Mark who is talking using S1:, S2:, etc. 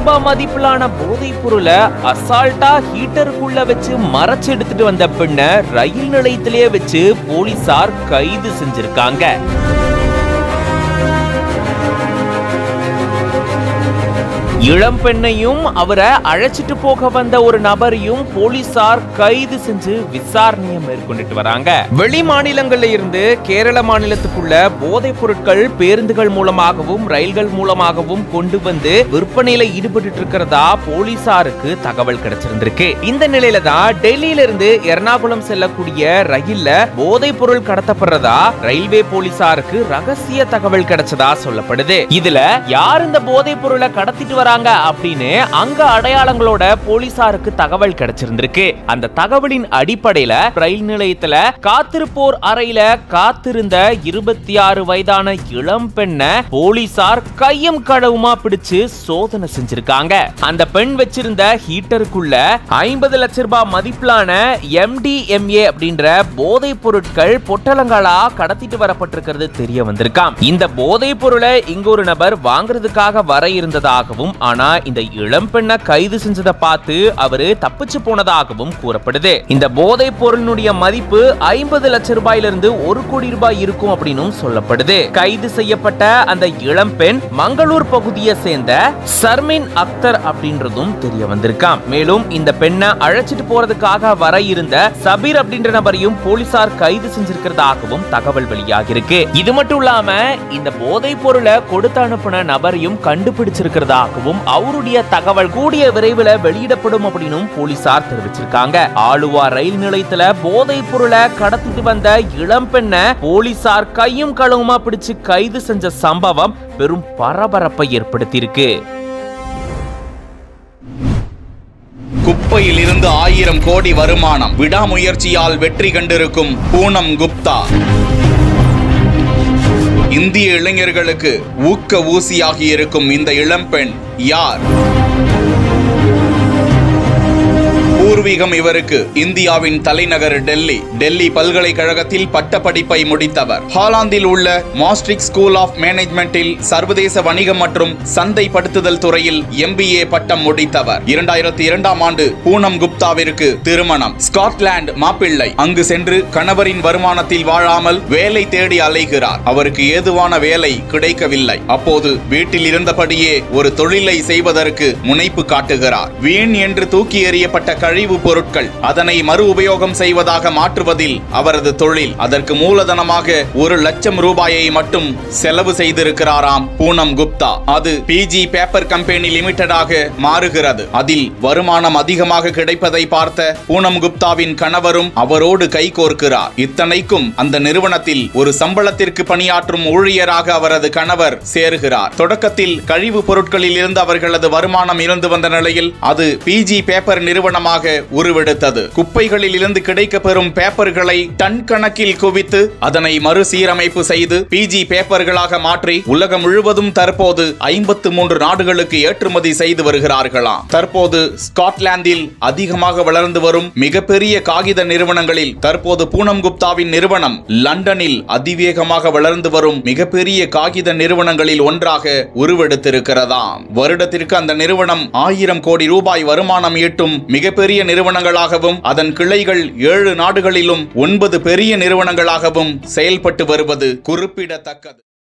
S1: ரூபாய் மதிப்பிலான போதைப் பொருளை அசால்ட்டா ஹீட்டருக்குள்ள வச்சு மறைச்சு எடுத்துட்டு வந்த பெண்ணை ரயில் நிலையத்திலேயே வச்சு போலீசார் கைது செஞ்சிருக்காங்க இளம் பெண்ணையும் அவரை அழைச்சிட்டு போக வந்த ஒரு நபரையும் போலீசார் கைது செஞ்சு விசாரணையை மேற்கொண்டுட்டு வராங்க வெளி மாநிலங்கள்ல இருந்து கேரள மாநிலத்துக்குள்ள போதைப் பொருட்கள் பேருந்துகள் மூலமாகவும் ரயில்கள் மூலமாகவும் கொண்டு வந்து விற்பனையில ஈடுபட்டு இருக்கிறதா போலீசாருக்கு தகவல் கிடைச்சிருந்திருக்கு இந்த நிலையில தான் டெல்லியில இருந்து எர்ணாகுளம் செல்லக்கூடிய ரயில்ல போதைப் பொருள் கடத்தப்படுறதா ரயில்வே போலீசாருக்கு ரகசிய தகவல் கிடைச்சதா சொல்லப்படுது இதுல யார் இந்த போதைப் பொருளை கடத்திட்டு வராங்க அப்படின்னு அங்க அடையாளங்களோட போலீசாருக்கு தகவல் கிடைச்சிருந்திருக்கு அந்த தகவலின் அடிப்படையில ரயில் நிலையத்துல காத்திருப்போர் அறையில காத்திருந்த இருபத்தி ஆறு வயதான இளம் பெண்ணை போலீசார் கையும் களவுமா பிடிச்சு சோதனை செஞ்சிருக்காங்க அந்த பெண் வச்சிருந்த ஹீட்டருக்குள்ள ஐம்பது லட்ச ரூபாய் மதிப்பிலான எம்டிஎம்ஏ அப்படின்ற போதைப் பொருட்கள் பொட்டலங்களா கடத்திட்டு வரப்பட்டிருக்கிறது தெரிய வந்திருக்காம் இந்த போதைப் பொருளை இங்க ஒரு நபர் வாங்குறதுக்காக வர இருந்ததாகவும் ஆனா இந்த இளம் பெண்ணை கைது செஞ்சதை பார்த்து அவரு தப்பிச்சு போனதாகவும் கூறப்படுது இந்த போதைப் பொருளினுடைய மதிப்பு ஐம்பது லட்சம் ரூபாயிலிருந்து ஒரு கோடி ரூபாய் இருக்கும் அப்படின்னும் சொல்லப்படுது கைது செய்யப்பட்ட அந்த இளம் பெண் மங்களூர் பகுதியை சேர்ந்த சர்மின் அக்தர் அப்படின்றதும் தெரிய வந்திருக்காம் மேலும் இந்த பெண்ணை அழைச்சிட்டு போறதுக்காக வர இருந்த சபீர் அப்படின்ற நபரையும் போலீசார் கைது செஞ்சிருக்கிறதாகவும் தகவல் வெளியாகி இருக்கு இது மட்டும் இல்லாம இந்த போதைப் பொருளை கொடுத்து அனுப்பின நபரையும் கண்டுபிடிச்சிருக்கிறதாகவும் அவருடைய தகவல் கூடிய விரைவில் வெளியிடப்படும் அப்படின்னும் போலீசார் தெரிவிச்சிருக்காங்க ஆலுவா ரயில் நிலையத்துல போதைப் பொருளை கடத்திட்டு வந்த இளம் பெண்ணை போலீசார் கையும் களவுமா பிடிச்சு கைது செஞ்ச சம்பவம் பெரும் பரபரப்பை ஏற்படுத்தியிருக்கு
S2: குப்பையில் இருந்து ஆயிரம் கோடி வருமானம் விடாமுயற்சியால் வெற்றி கண்டிருக்கும் பூனம் குப்தா இந்திய இளைஞர்களுக்கு ஊக்க ஊசியாகி இருக்கும் இந்த இளம்பெண் யார் பூர்வீகம் இவருக்கு இந்தியாவின் தலைநகர் டெல்லி டெல்லி பல்கலைக்கழகத்தில் பட்டப்படிப்பை முடித்தவர் ஹாலாந்தில் உள்ள மாஸ்ட்ரிக் ஸ்கூல் ஆஃப் மேனேஜ்மெண்டில் சர்வதேச வணிகம் மற்றும் சந்தைப்படுத்துதல் துறையில் எம்பிஏ பட்டம் முடித்தவர் இரண்டாயிரத்தி இரண்டாம் ஆண்டு பூனம் குப்தாவிற்கு திருமணம் ஸ்காட்லாந்து மாப்பிள்ளை அங்கு சென்று கணவரின் வருமானத்தில் வாழாமல் வேலை தேடி அலைகிறார் அவருக்கு ஏதுவான வேலை கிடைக்கவில்லை அப்போது வீட்டில் இருந்தபடியே ஒரு தொழிலை செய்வதற்கு முனைப்பு காட்டுகிறார் வீண் என்று தூக்கி எறியப்பட்ட கழிவு பொருட்கள் அதனை மறு உபயோகம் செய்வதாக மாற்றுவதில் அவரது தொழில் அதற்கு மூலதனமாக ஒரு லட்சம் ரூபாயை மட்டும் செலவு செய்திருக்கிறாராம் பூனம் குப்தா அது பிஜி பேப்பர் கம்பெனி லிமிடெடாக மாறுகிறது அதில் வருமானம் அதிகமாக கிடைப்பதை பார்த்த பூனம் குப்தாவின் கணவரும் அவரோடு கைகோர்க்கிறார் இத்தனைக்கும் அந்த நிறுவனத்தில் ஒரு சம்பளத்திற்கு பணியாற்றும் ஊழியராக அவரது கணவர் சேருகிறார் தொடக்கத்தில் கழிவு பொருட்களில் இருந்து அவர்களது வருமானம் இருந்து வந்த நிலையில் அது பிஜி பேப்பர் நிறுவனமாக உருவெடுத்தது குப்பைகளில் இருந்து கிடைக்கப்பெறும் பேப்பர்களை டன் கணக்கில் குவித்து அதனை மறுசீரமைப்பு செய்து பிஜி பேப்பர்களாக மாற்றி உலகம் முழுவதும் தற்போது ஐம்பத்து மூன்று நாடுகளுக்கு ஏற்றுமதி செய்து வருகிறார்களாம் தற்போது ஸ்காட்லாந்தில் அதிகமாக வளர்ந்து வரும் மிகப்பெரிய காகித நிறுவனங்களில் தற்போது பூனம் குப்தாவின் நிறுவனம் லண்டனில் அதிவேகமாக வளர்ந்து வரும் மிகப்பெரிய காகித நிறுவனங்களில் ஒன்றாக உருவெடுத்திருக்கிறதாம் வருடத்திற்கு அந்த நிறுவனம் ஆயிரம் கோடி ரூபாய் வருமானம் ஈட்டும் மிகப்பெரிய நிறுவனங்களாகவும் அதன் கிளைகள் ஏழு நாடுகளிலும் ஒன்பது பெரிய நிறுவனங்களாகவும் செயல்பட்டு வருவது குறிப்பிடத்தக்கது